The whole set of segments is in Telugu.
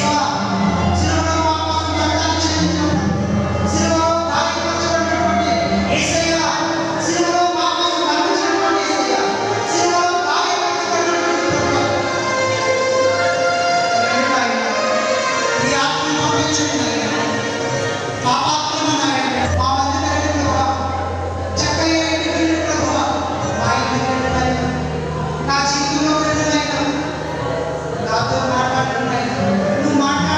దేవా శిలువలో మా కోసం రక్తాన్ని చిందించినప్పుడు శిలువలో గాయపరచబడినటువంటి యేసయ్య శిలువలో మా కోసం మరణించినటువంటి యేసయ్య శిలువలో గాయపరచబడినటువంటి ప్రభువా రండి నాయనా. నీ ఆత్మను పంపించండి నాయనా. పాపాత్మను నాయనా. మా మధ్య రండి ప్రభువా. చక్కగా ఇంటికి రండి ప్రభువా. మా ఇంటికి రండి నాయనా. నా జీవితంలో రండి నాయనా. నాతో మాట్లాడండి నాయనా. నువ్వు మాట్లాడు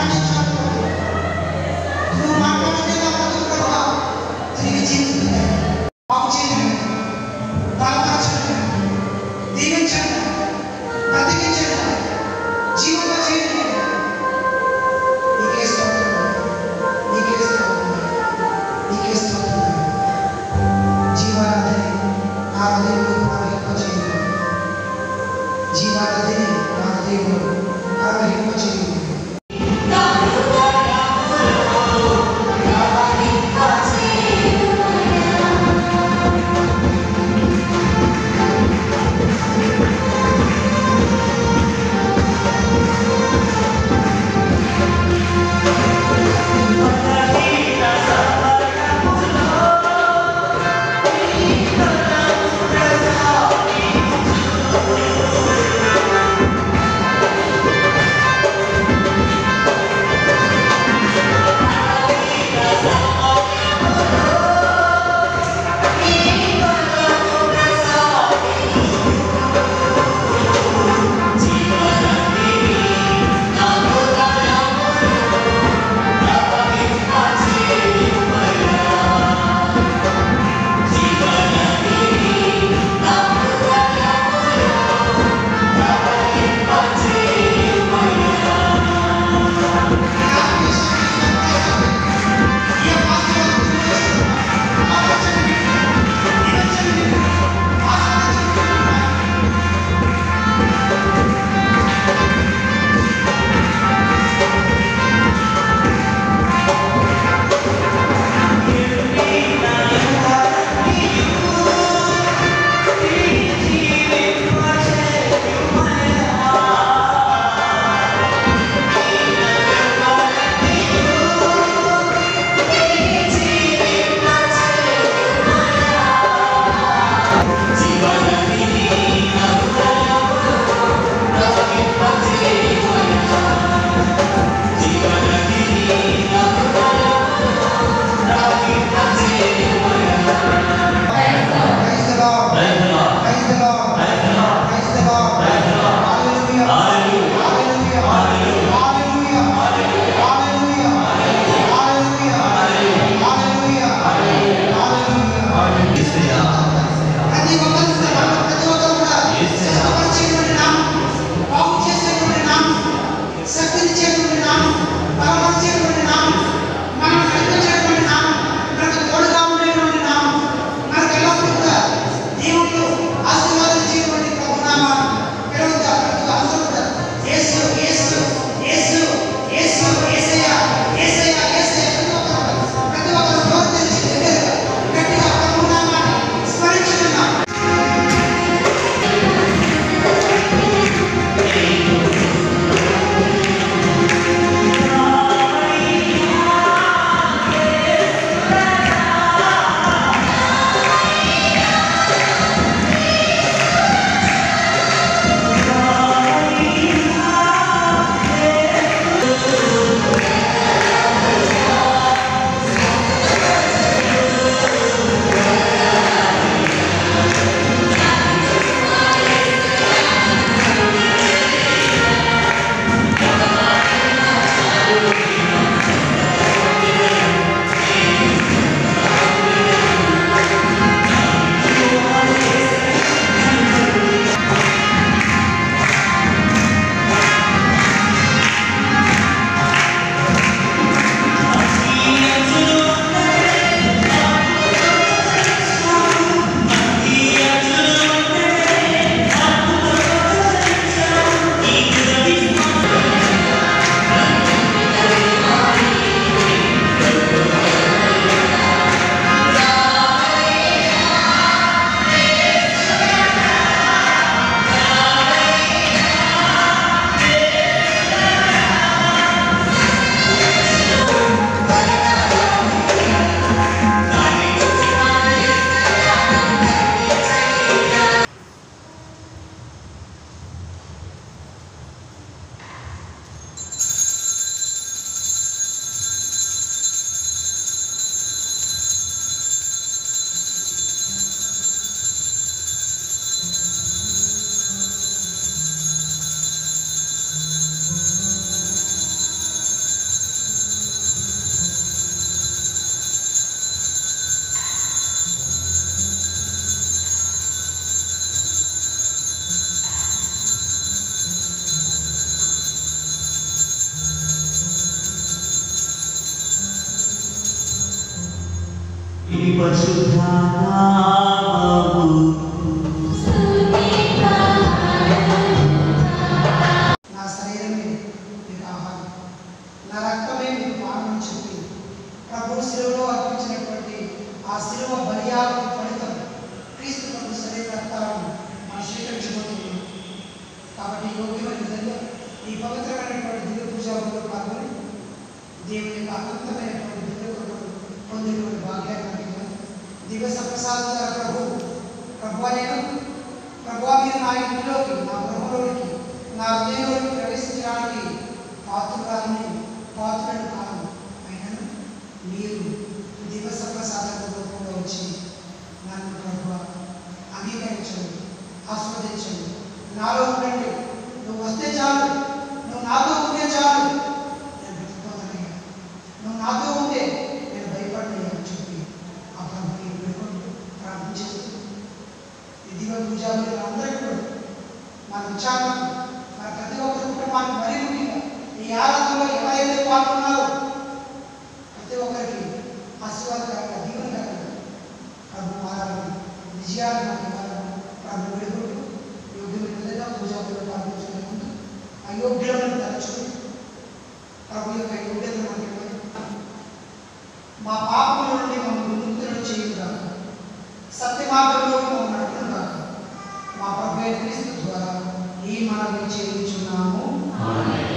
ఈ పరిశుద్ధానామము నా శరీరమే మీకు ఆహారం నా రక్తమే మీకు పానం అని చెప్పి ప్రభు శిలువలో అర్పించినటువంటి ఆ శిలువ బలియాలకు ఫలితం క్రీస్తు ప్రభు శరీర రక్తాలను మనం స్వీకరించబోతున్నాం కాబట్టి యోగ్యమైన విధంగా ఈ పవిత్రమైనటువంటి దివ్య పూజలో పాల్గొని దేవుని యొక్క అనంతమైనటువంటి దివ్య కృపను పొందినటువంటి భాగ్యాన్ని కలిగిన దివ్య సప్రసాద ప్రభు ప్రభు నేను ప్రభు మీరు నా ఇంటిలోకి నా గృహంలోనికి నా హృదయంలోకి ప్రవేశించడానికి పాత్రురాలని పాత్రులను కాదు అయినను మీరు దివ్య సప్రసాద రూపంలో వచ్చి నన్ను ప్రభు అంగీకరించండి ఆస్వాదించండి నాలో ఉండండి నువ్వు వస్తే చాలు నువ్వు నాతో ఉంటే చాలు నేను బ్రతికిపోతానయ్యా నువ్వు నాతో ఉంటే నేను భయపడనయ్యా అని చెప్పి ఆ ప్రభుని వేడుకుంటూ ప్రార్థన చేస్తూ ఈ దివ్య పూజారులు అందరికీ కూడా మన విచారణ మన ప్రతి ఒక్కరి కుటుంబానికి మరీ ముఖ్యంగా ఈ ఆరాధనలో ఎవరైతే పాల్గొన్నారో ప్రతి ఒక్కరికి ఆశీర్వాదకరంగా దీవెనకరంగా ప్రభు మారాలని విజయాలు మనకి ఇవ్వాలని ప్రభు వేడుకుంటూ యోగ్యమైన విధంగా పూజారులు పాల్గొనే ముందు అయోగ్యులను తలచుకుని ప్రభు యొక్క యోగ్యతను మనకి ఇవ్వాలి. మా పాపముల నుండి మమ్మల్ని విముక్తులను చేయుగా సత్య మార్గంలో మమ్మల్ని నడుపునుగాక మా ప్రభు అయిన క్రీస్తు ద్వారా ఈ మనవి చేయించున్నాము ఆమేన్